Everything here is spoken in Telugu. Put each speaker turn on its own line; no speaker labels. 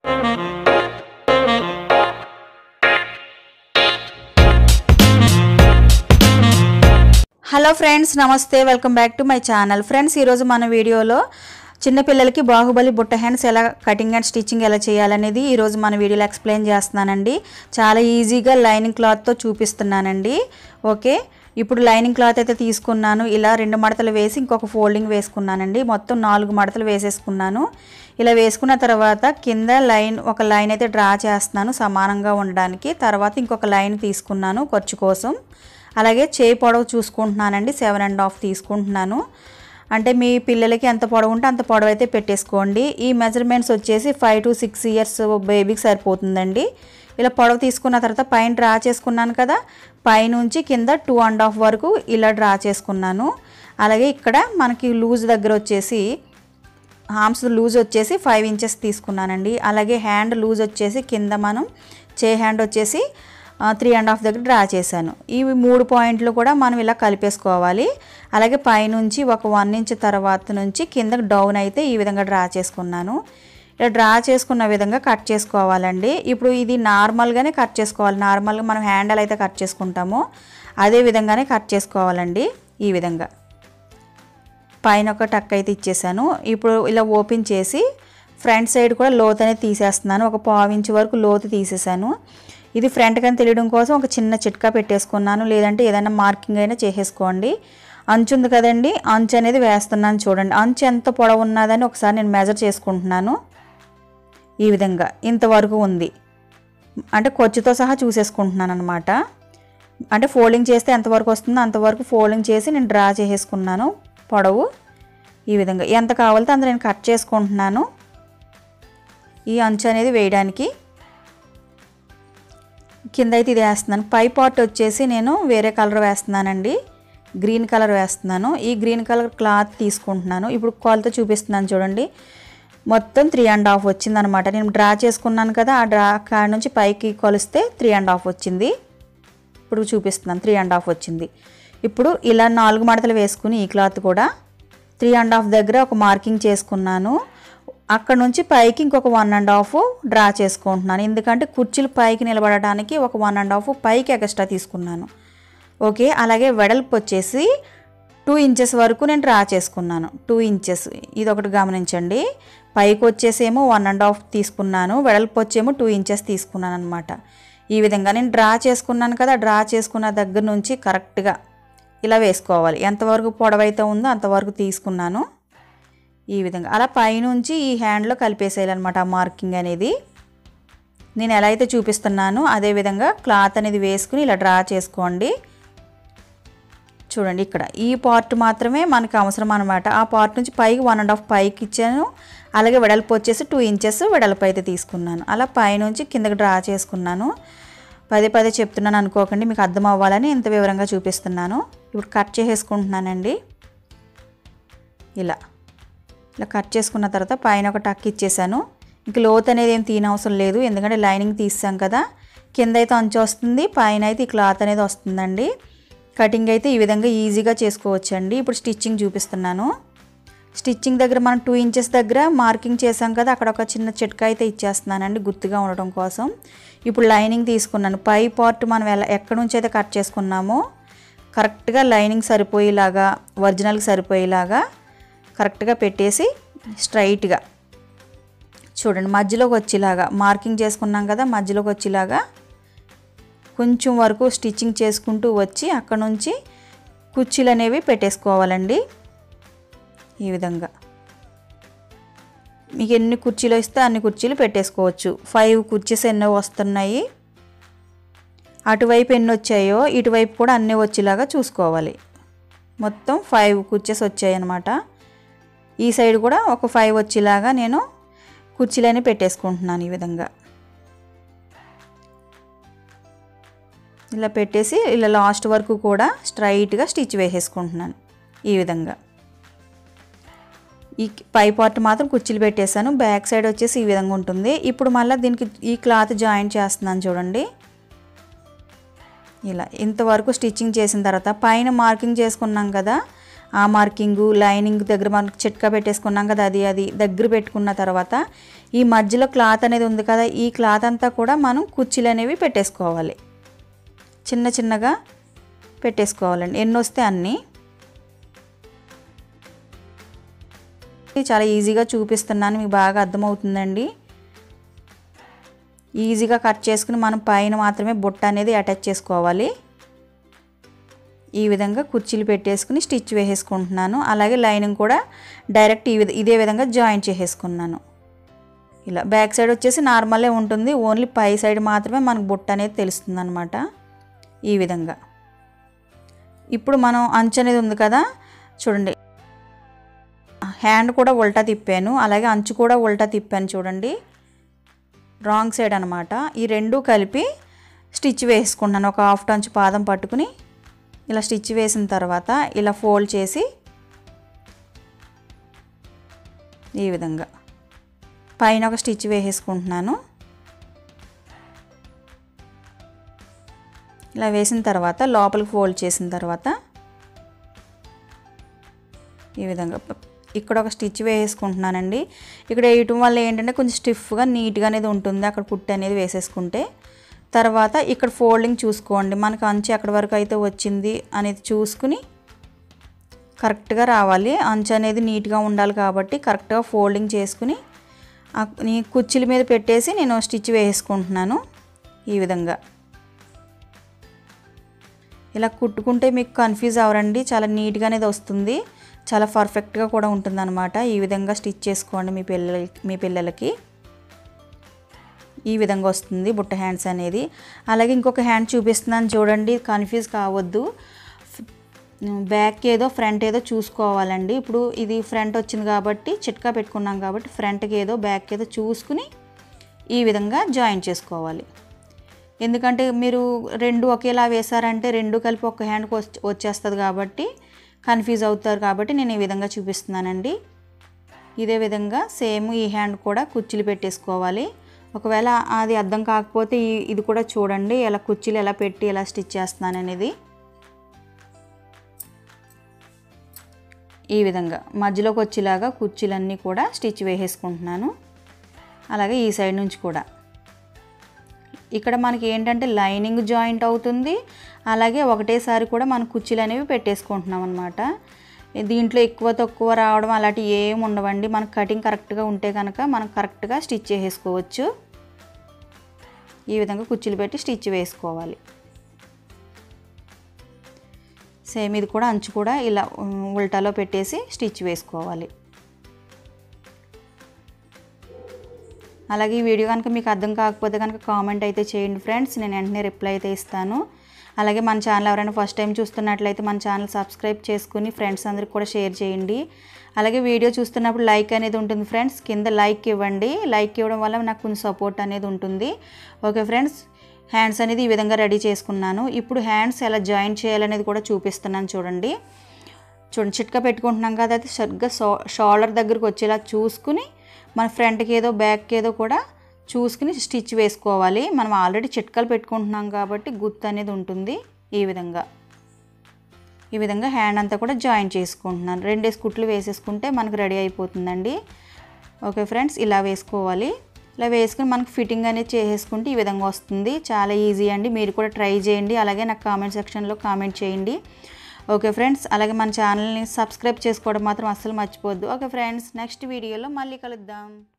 హలో ఫ్రెండ్స్ నమస్తే welcome back to my channel friends ఈరోజు మన వీడియోలో చిన్నపిల్లలకి బాహుబలి బుట్ట హ్యాండ్స్ ఎలా కటింగ్ అండ్ స్టిచ్చింగ్ ఎలా చేయాలనేది ఈరోజు మన వీడియోలో ఎక్స్ప్లెయిన్ చేస్తున్నానండి చాలా ఈజీగా లైనింగ్ క్లాత్తో చూపిస్తున్నానండి ఓకే ఇప్పుడు లైనింగ్ క్లాత్ అయితే తీసుకున్నాను ఇలా రెండు మడతలు వేసి ఇంకొక ఫోల్డింగ్ వేసుకున్నానండి మొత్తం నాలుగు మడతలు వేసేసుకున్నాను ఇలా వేసుకున్న తర్వాత కింద లైన్ ఒక లైన్ అయితే డ్రా చేస్తున్నాను సమానంగా ఉండడానికి తర్వాత ఇంకొక లైన్ తీసుకున్నాను ఖర్చు కోసం అలాగే చేయి పొడవు చూసుకుంటున్నానండి సెవెన్ అండ్ హాఫ్ తీసుకుంటున్నాను అంటే మీ పిల్లలకి ఎంత పొడవు ఉంటే అంత పొడవు అయితే పెట్టేసుకోండి ఈ మెజర్మెంట్స్ వచ్చేసి ఫైవ్ టు సిక్స్ ఇయర్స్ బేబీకి సరిపోతుందండి ఇలా పొడవు తీసుకున్న తర్వాత పైన డ్రా చేసుకున్నాను కదా పైనుంచి కింద టూ అండ్ హాఫ్ వరకు ఇలా డ్రా చేసుకున్నాను అలాగే ఇక్కడ మనకి లూజ్ దగ్గర వచ్చేసి హార్మ్స్ లూజ్ వచ్చేసి ఫైవ్ ఇంచెస్ తీసుకున్నానండి అలాగే హ్యాండ్ లూజ్ వచ్చేసి కింద మనం చే హ్యాండ్ వచ్చేసి త్రీ అండ్ హాఫ్ దగ్గర డ్రా చేశాను ఈ మూడు పాయింట్లు కూడా మనం ఇలా కలిపేసుకోవాలి అలాగే పైనుంచి ఒక వన్ ఇంచ్ తర్వాత నుంచి కింద డౌన్ అయితే ఈ విధంగా డ్రా చేసుకున్నాను ఇలా డ్రా చేసుకున్న విధంగా కట్ చేసుకోవాలండి ఇప్పుడు ఇది నార్మల్గానే కట్ చేసుకోవాలి నార్మల్గా మనం హ్యాండిల్ అయితే కట్ చేసుకుంటామో అదే విధంగానే కట్ చేసుకోవాలండి ఈ విధంగా పైన ఒక టక్ అయితే ఇచ్చేసాను ఇప్పుడు ఇలా ఓపెన్ చేసి ఫ్రంట్ సైడ్ కూడా లోత్ అనేది తీసేస్తున్నాను ఒక పావు ఇంచు వరకు లోతు తీసేసాను ఇది ఫ్రంట్ కానీ తెలియడం కోసం ఒక చిన్న చిట్కా పెట్టేసుకున్నాను లేదంటే ఏదైనా మార్కింగ్ అయినా చేసేసుకోండి అంచు ఉంది కదండి అంచు అనేది వేస్తున్నాను చూడండి అంచు ఎంత పొడవు ఉన్నదని ఒకసారి నేను మెజర్ చేసుకుంటున్నాను ఈ విధంగా ఇంతవరకు ఉంది అంటే కొచ్చుతో సహా చూసేసుకుంటున్నాను అనమాట అంటే ఫోల్డింగ్ చేస్తే ఎంతవరకు వస్తుందో అంతవరకు ఫోల్డింగ్ చేసి నేను డ్రా చేసేసుకున్నాను పొడవు ఈ విధంగా ఎంత కావాలితే అంత నేను కట్ చేసుకుంటున్నాను ఈ అంచు అనేది వేయడానికి కింద అయితే ఇది వేస్తున్నాను పై పార్ట్ వచ్చేసి నేను వేరే కలర్ వేస్తున్నానండి గ్రీన్ కలర్ వేస్తున్నాను ఈ గ్రీన్ కలర్ క్లాత్ తీసుకుంటున్నాను ఇప్పుడు కొలత చూపిస్తున్నాను చూడండి మొత్తం త్రీ అండ్ హాఫ్ వచ్చిందనమాట నేను డ్రా చేసుకున్నాను కదా ఆ డ్రా కాడ నుంచి పైకి కొలిస్తే త్రీ అండ్ హాఫ్ వచ్చింది ఇప్పుడు చూపిస్తున్నాను త్రీ అండ్ హాఫ్ వచ్చింది ఇప్పుడు ఇలా నాలుగు మడతలు వేసుకుని ఈ క్లాత్ కూడా త్రీ అండ్ హాఫ్ దగ్గర ఒక మార్కింగ్ చేసుకున్నాను అక్కడ నుంచి పైకి ఇంకొక వన్ అండ్ హాఫ్ డ్రా చేసుకుంటున్నాను ఎందుకంటే కుర్చీలు పైకి నిలబడడానికి ఒక వన్ అండ్ హాఫ్ పైకి ఎక్స్ట్రా తీసుకున్నాను ఓకే అలాగే వెడల్పు వచ్చేసి టూ ఇంచెస్ వరకు నేను డ్రా చేసుకున్నాను టూ ఇంచెస్ ఇది ఒకటి గమనించండి పైకి వచ్చేసేమో వన్ అండ్ హాఫ్ తీసుకున్నాను వెడల్పు వచ్చేమో టూ ఇంచెస్ తీసుకున్నాను అనమాట ఈ విధంగా నేను డ్రా చేసుకున్నాను కదా డ్రా చేసుకున్న దగ్గర నుంచి కరెక్ట్గా ఇలా వేసుకోవాలి ఎంతవరకు పొడవైతే ఉందో అంతవరకు తీసుకున్నాను ఈ విధంగా అలా పైనుంచి ఈ హ్యాండ్లో కలిపేసేయాలన్నమాట ఆ మార్కింగ్ అనేది నేను ఎలా అయితే చూపిస్తున్నానో అదే విధంగా క్లాత్ అనేది వేసుకుని ఇలా డ్రా చేసుకోండి చూడండి ఇక్కడ ఈ పార్ట్ మాత్రమే మనకు అవసరం అనమాట ఆ పార్ట్ నుంచి పైకి వన్ అండ్ హాఫ్ పైకి ఇచ్చాను అలాగే వెడల్పు వచ్చేసి టూ ఇంచెస్ వెడల్పు అయితే తీసుకున్నాను అలా పైనుంచి కిందకి డ్రా చేసుకున్నాను పదే పదే చెప్తున్నాను అనుకోకండి మీకు అర్థం అవ్వాలని ఇంత వివరంగా చూపిస్తున్నాను ఇప్పుడు కట్ చేసేసుకుంటున్నానండి ఇలా ఇలా కట్ చేసుకున్న తర్వాత పైన ఒక టక్ ఇచ్చేసాను ఇంక లోత్ అనేది ఏం తీనవసరం లేదు ఎందుకంటే లైనింగ్ తీసాం కదా కింద అయితే అంచు వస్తుంది పైన అయితే ఈ క్లాత్ అనేది వస్తుందండి కటింగ్ అయితే ఈ విధంగా ఈజీగా చేసుకోవచ్చండి ఇప్పుడు స్టిచ్చింగ్ చూపిస్తున్నాను స్టిచ్చింగ్ దగ్గర మనం టూ ఇంచెస్ దగ్గర మార్కింగ్ చేసాం కదా అక్కడ ఒక చిన్న చిట్కా అయితే ఇచ్చేస్తున్నానండి గుర్తుగా ఉండడం కోసం ఇప్పుడు లైనింగ్ తీసుకున్నాను పై పార్ట్ మనం ఎలా ఎక్కడి నుంచి అయితే కట్ చేసుకున్నామో కరెక్ట్గా లైనింగ్ సరిపోయేలాగా ఒరిజినల్కి సరిపోయేలాగా కరెక్ట్గా పెట్టేసి స్ట్రైట్గా చూడండి మధ్యలోకి వచ్చేలాగా మార్కింగ్ చేసుకున్నాం కదా మధ్యలోకి వచ్చేలాగా కొంచెం వరకు స్టిచ్చింగ్ చేసుకుంటూ వచ్చి అక్కడ నుంచి కుర్చీలు అనేవి పెట్టేసుకోవాలండి ఈ విధంగా మీకు ఎన్ని కుర్చీలు ఇస్తే అన్ని కుర్చీలు పెట్టేసుకోవచ్చు ఫైవ్ కుర్చీస్ ఎన్నో వస్తున్నాయి అటువైపు ఎన్ని వచ్చాయో ఇటువైపు కూడా అన్నీ వచ్చేలాగా చూసుకోవాలి మొత్తం ఫైవ్ కుర్చీస్ వచ్చాయి అన్నమాట ఈ సైడ్ కూడా ఒక ఫైవ్ వచ్చేలాగా నేను కుర్చీలని పెట్టేసుకుంటున్నాను ఈ విధంగా ఇలా పెట్టేసి ఇలా లాస్ట్ వరకు కూడా స్ట్రైట్గా స్టిచ్ వేసేసుకుంటున్నాను ఈ విధంగా ఈ పై పార్ట్ మాత్రం కుర్చీలు పెట్టేశాను బ్యాక్ సైడ్ వచ్చేసి ఈ విధంగా ఉంటుంది ఇప్పుడు మళ్ళీ దీనికి ఈ క్లాత్ జాయింట్ చేస్తున్నాను చూడండి ఇలా ఇంతవరకు స్టిచ్చింగ్ చేసిన తర్వాత పైన మార్కింగ్ చేసుకున్నాం కదా ఆ మార్కింగు లైనింగ్ దగ్గర మనకు చిట్కా పెట్టేసుకున్నాం కదా అది అది దగ్గర పెట్టుకున్న తర్వాత ఈ మధ్యలో క్లాత్ అనేది ఉంది కదా ఈ క్లాత్ అంతా కూడా మనం కుర్చీలు అనేవి పెట్టేసుకోవాలి చిన్న చిన్నగా పెట్టేసుకోవాలండి ఎన్ని వస్తే అన్నీ చాలా ఈజీగా చూపిస్తున్నాను మీకు బాగా అర్థమవుతుందండి ఈజీగా కట్ చేసుకుని మనం పైన మాత్రమే బుట్ట అనేది అటాచ్ చేసుకోవాలి ఈ విధంగా కుర్చీలు పెట్టేసుకుని స్టిచ్ వేసేసుకుంటున్నాను అలాగే లైనింగ్ కూడా డైరెక్ట్ ఈ విధ ఇదే విధంగా జాయిన్ చేసేసుకున్నాను ఇలా బ్యాక్ సైడ్ వచ్చేసి నార్మలే ఉంటుంది ఓన్లీ పై సైడ్ మాత్రమే మనకు బుట్ట అనేది తెలుస్తుంది అనమాట ఈ విధంగా ఇప్పుడు మనం అంచు అనేది ఉంది కదా చూడండి హ్యాండ్ కూడా ఉల్టా తిప్పాను అలాగే అంచు కూడా ఉల్టా తిప్పాను చూడండి రాంగ్ సైడ్ అనమాట ఈ రెండు కలిపి స్టిచ్ వేసుకుంటున్నాను ఒక హాఫ్ అంచు పాదం పట్టుకుని ఇలా స్టిచ్ వేసిన తర్వాత ఇలా ఫోల్డ్ చేసి ఈ విధంగా పైన ఒక స్టిచ్ వేసేసుకుంటున్నాను ఇలా వేసిన తర్వాత లోపలికి ఫోల్డ్ చేసిన తర్వాత ఈ విధంగా ఇక్కడ ఒక స్టిచ్ వేసేసుకుంటున్నానండి ఇక్కడ వేయటం వల్ల ఏంటంటే కొంచెం స్టిఫ్గా నీట్గా అనేది ఉంటుంది అక్కడ కుట్టు అనేది వేసేసుకుంటే తర్వాత ఇక్కడ ఫోల్డింగ్ చూసుకోండి మనకు అంచు ఎక్కడి వరకు అయితే వచ్చింది అనేది చూసుకుని కరెక్ట్గా రావాలి అంచు అనేది నీట్గా ఉండాలి కాబట్టి కరెక్ట్గా ఫోల్డింగ్ చేసుకుని నీ కుర్చీల మీద పెట్టేసి నేను స్టిచ్ వేసుకుంటున్నాను ఈ విధంగా ఇలా కుట్టుకుంటే మీకు కన్ఫ్యూజ్ అవరండి చాలా నీట్గా అనేది వస్తుంది చాలా పర్ఫెక్ట్గా కూడా ఉంటుందన్నమాట ఈ విధంగా స్టిచ్ చేసుకోండి మీ పిల్లల మీ పిల్లలకి ఈ విధంగా వస్తుంది బుట్ట హ్యాండ్స్ అనేది అలాగే ఇంకొక హ్యాండ్ చూపిస్తున్నాను చూడండి కన్ఫ్యూజ్ కావద్దు బ్యాక్ ఏదో ఫ్రంట్ ఏదో చూసుకోవాలండి ఇప్పుడు ఇది ఫ్రంట్ వచ్చింది కాబట్టి చిట్కా పెట్టుకున్నాం కాబట్టి ఫ్రంట్కి ఏదో బ్యాక్ ఏదో చూసుకుని ఈ విధంగా జాయిన్ చేసుకోవాలి ఎందుకంటే మీరు రెండు ఒకేలా వేశారంటే రెండు కలిపి ఒక హ్యాండ్కి వచ్చేస్తుంది కాబట్టి కన్ఫ్యూజ్ అవుతారు కాబట్టి నేను ఈ విధంగా చూపిస్తున్నానండి ఇదే విధంగా సేమ్ ఈ హ్యాండ్ కూడా కుర్చీలు పెట్టేసుకోవాలి ఒకవేళ అది అర్థం కాకపోతే ఈ ఇది కూడా చూడండి ఎలా కుర్చీలు ఎలా పెట్టి ఎలా స్టిచ్ చేస్తున్నాను అనేది ఈ విధంగా మధ్యలోకి వచ్చేలాగా కుర్చీలన్నీ కూడా స్టిచ్ వేసేసుకుంటున్నాను అలాగే ఈ సైడ్ నుంచి కూడా ఇక్కడ మనకి ఏంటంటే లైనింగ్ జాయింట్ అవుతుంది అలాగే ఒకటేసారి కూడా మన కుర్చీలు అనేవి పెట్టేసుకుంటున్నాం అనమాట దీంట్లో ఎక్కువ తక్కువ రావడం అలాంటివి ఏమి ఉండవండి మనకు కటింగ్ కరెక్ట్గా ఉంటే కనుక మనం కరెక్ట్గా స్టిచ్ చేసేసుకోవచ్చు ఈ విధంగా కుర్చీలు పెట్టి స్టిచ్ వేసుకోవాలి సేమ్ ఇది కూడా అంచు కూడా ఇలా ఉల్టాలో పెట్టేసి స్టిచ్ వేసుకోవాలి అలాగే ఈ వీడియో కనుక మీకు అర్థం కాకపోతే కనుక కామెంట్ అయితే చేయండి ఫ్రెండ్స్ నేను వెంటనే రిప్లై అయితే ఇస్తాను అలాగే మన ఛానల్ ఎవరైనా ఫస్ట్ టైం చూస్తున్నట్లయితే మన ఛానల్ సబ్స్క్రైబ్ చేసుకుని ఫ్రెండ్స్ అందరికి కూడా షేర్ చేయండి అలాగే వీడియో చూస్తున్నప్పుడు లైక్ అనేది ఉంటుంది ఫ్రెండ్స్ కింద లైక్ ఇవ్వండి లైక్ ఇవ్వడం వల్ల నాకు కొంచెం సపోర్ట్ అనేది ఉంటుంది ఓకే ఫ్రెండ్స్ హ్యాండ్స్ అనేది ఈ విధంగా రెడీ చేసుకున్నాను ఇప్పుడు హ్యాండ్స్ ఎలా జాయిన్ చేయాలనేది కూడా చూపిస్తున్నాను చూడండి చూడండి చిట్కా పెట్టుకుంటున్నాం కదా అది సరిగ్గా షో షోల్డర్ దగ్గరికి వచ్చేలా చూసుకుని మన ఫ్రంట్కి ఏదో బ్యాక్ ఏదో కూడా చూసుకుని స్టిచ్ వేసుకోవాలి మనం ఆల్రెడీ చిట్కాలు పెట్టుకుంటున్నాం కాబట్టి గుర్తు అనేది ఉంటుంది ఈ విధంగా ఈ విధంగా హ్యాండ్ అంతా కూడా జాయిన్ చేసుకుంటున్నాను రెండేసి కుట్లు వేసేసుకుంటే మనకు రెడీ అయిపోతుందండి ఓకే ఫ్రెండ్స్ ఇలా వేసుకోవాలి ఇలా వేసుకుని మనకు ఫిట్టింగ్ అనేది చేసేసుకుంటే ఈ విధంగా వస్తుంది చాలా ఈజీ అండి మీరు కూడా ట్రై చేయండి అలాగే నాకు కామెంట్ సెక్షన్లో కామెంట్ చేయండి ఓకే ఫ్రెండ్స్ అలాగే మన ఛానల్ని సబ్స్క్రైబ్ చేసుకోవడం మాత్రం అస్సలు మర్చిపోవద్దు ఓకే ఫ్రెండ్స్ నెక్స్ట్ వీడియోలో మళ్ళీ కలుద్దాం